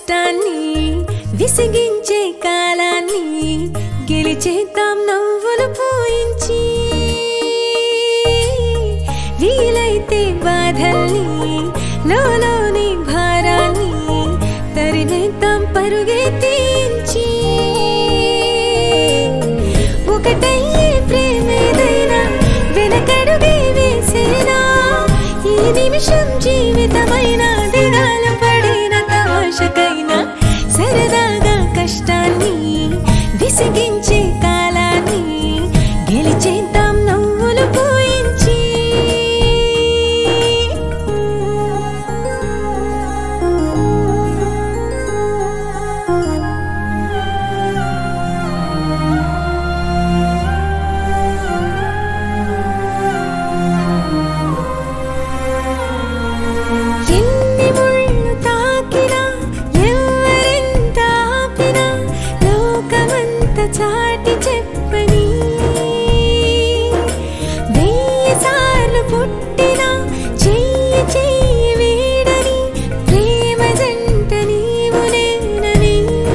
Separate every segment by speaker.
Speaker 1: కష్టాన్ని విసిగించే కాలాన్ని గెలిచేద్దాం నవ్వులు పూయించి వీలైతే బాధల్ని లోలోని భారాన్ని తరిమేద్దాం పరుగెత్తించి ఒకటయ్యే ప్రేమేదైనా వెనకడుగే వేసేనా ఈ నిమిషం జీవితమైన దిగాల పడిన తమాషకైనా సరదాగా కష్టాన్ని విసిగించే కాలాన్ని గెలిచేద్దాం నవ్వులు పూయించి ఎన్ని ముళ్ళు తాకినా ఎవరెంత ఆపినా లోకమంత చాటి చెప్పని వెయ్యి సార్లు పుట్టినా చెయ్యి చెయ్యి వీడని ప్రేమ జంట నీవు నేనని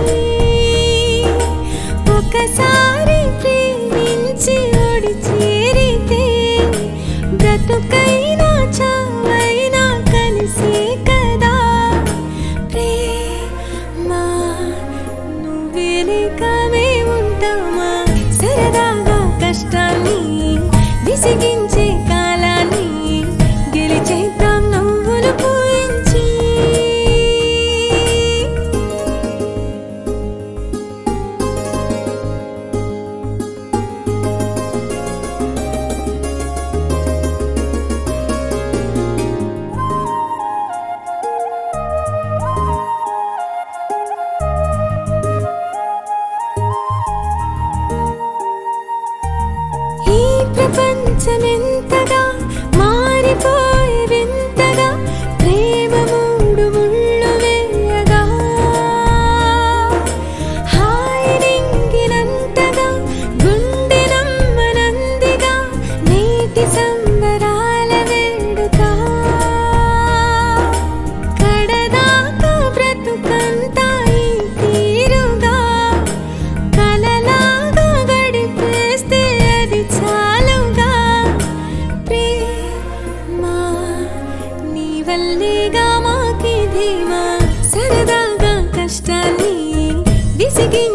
Speaker 1: ఒకసారి ప్రేమించి ఓడి చేరితే బ్రతుకైనా చావైనా కలిసే కదా ప్రేమా నువ్వే లేక మేముంటామా సరదాగా కష్టాన్ని విసిగించే కాలాన్ని గెలిచేద్దాం నవ్వులు పూయించి ఈ ప్రపంచమెంతగా మారిపోయే వింతగా ప్రేమ మూడు ముళ్ళు వేయగా హాయి నింగినంతగా గుండె నమ్మనందిగా నేటి సంబరాల వేడుక కడదాకా బ్రతుకంతా ఈ తీరుగా కలలాగా గడిపేస్తే అది చాలుగా ప్రేమా నీ వల్లేగా మాకి ధీమా సరదాగా కష్టాన్ని విసిగి